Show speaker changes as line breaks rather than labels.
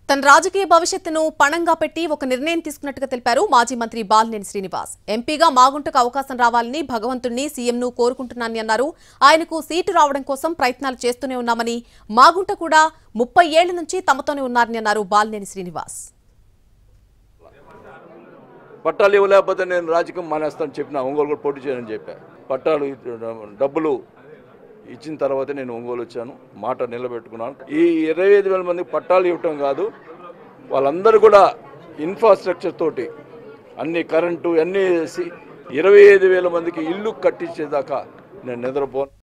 తన రాజకీయ భవిష్యత్తును పణంగా పెట్టి ఒక నిర్ణయం తీసుకున్నట్టుగా తెలిపారు మాజీ మంత్రి బాలినేని శ్రీనివాస్ ఎంపీగా మాగుంటకు అవకాశం రావాలని భగవంతుణ్ణి సీఎంను కోరుకుంటున్నానని అన్నారు ఆయనకు సీటు రావడం కోసం ప్రయత్నాలు చేస్తూనే ఉన్నామని మాగుంట కూడా ముప్పై ఏళ్ల నుంచి తమతోనే ఉన్నారని అన్నారు బాలినేని శ్రీనివాస్
పట్టాలు ఇవ్వలేకపోతే నేను రాజకీయం మానేస్తాను చెప్పిన ఒంగోలు కూడా పోటీ చేయనని చెప్పా పట్టాలు ఇ- డబ్బులు ఇచ్చిన తర్వాతే నేను ఒంగోలు వచ్చాను మాట నిలబెట్టుకున్నాను ఈ ఇరవై ఐదు వేల మందికి పట్టాలు ఇవ్వటం కాదు వాళ్ళందరూ కూడా ఇన్ఫ్రాస్ట్రక్చర్ తోటి అన్ని కరెంటు అన్నీ వేసి ఇరవై ఐదు వేల మందికి ఇల్లు కట్టించేదాకా నేను నిద్రపోను